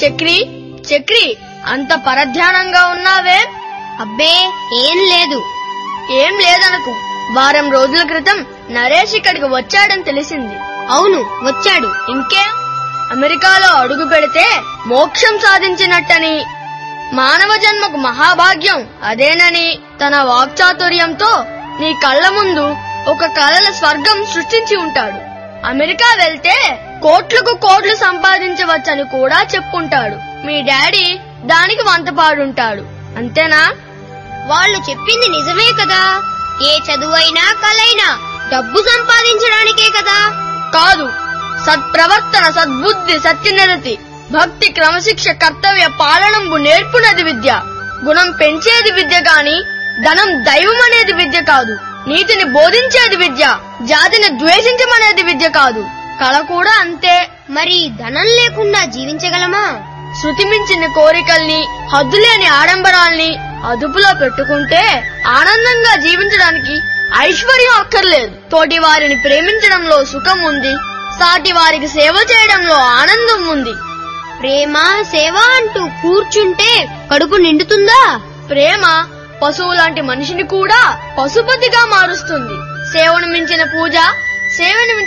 చక్రి చక్రి అంత పరధ్యానంగా ఉన్నావే అబ్బే ఏం లేదు ఏం లేదనకు వారం రోజుల క్రితం నరేష్ ఇక్కడికి వచ్చాడని తెలిసింది అవును వచ్చాడు ఇంకేం అమెరికాలో అడుగు పెడితే మోక్షం సాధించినట్టని మానవ జన్మకు మహాభాగ్యం అదేనని తన వాక్చాతుర్యంతో నీ కళ్ళ ముందు ఒక కలల స్వర్గం సృష్టించి ఉంటాడు అమెరికా వెళ్తే కోట్లకు కోట్లు సంపాదించవచ్చని కూడా చెప్పుంటాడు మీ డాడీ దానికి వంతపాడుంటాడు అంతేనా వాళ్ళు చెప్పింది నిజమే కదా ఏ చదువైనా కలైనా డబ్బు సంపాదించడానికే కదా కాదు సత్ప్రవర్తన సద్బుద్ధి సత్యనిరతి భక్తి క్రమశిక్ష కర్తవ్య పాలనంబు నేర్పునది విద్య గుణం పెంచేది విద్య గాని ధనం దైవం అనేది విద్య కాదు నీతిని బోధించేది విద్య జాతిని ద్వేషించమనేది విద్య కాదు కళ కూడా అంతే మరి ధనం లేకుండా జీవించగలమా శృతి మించిన కోరికల్ని హద్దులేని ఆడంబరాల్ని అదుపులో పెట్టుకుంటే ఆనందంగా జీవించడానికి ఐశ్వర్యం అక్కర్లేదు తోటి వారిని ప్రేమించడంలో సుఖం ఉంది సాటి వారికి సేవ చేయడంలో ఆనందం ఉంది ప్రేమ సేవ అంటూ కూర్చుంటే కడుపు నిండుతుందా ప్రేమ పశువు లాంటి మనిషిని కూడా పశుపతిగా మారుస్తుంది సేవను మించిన పూజ సేవను మించిన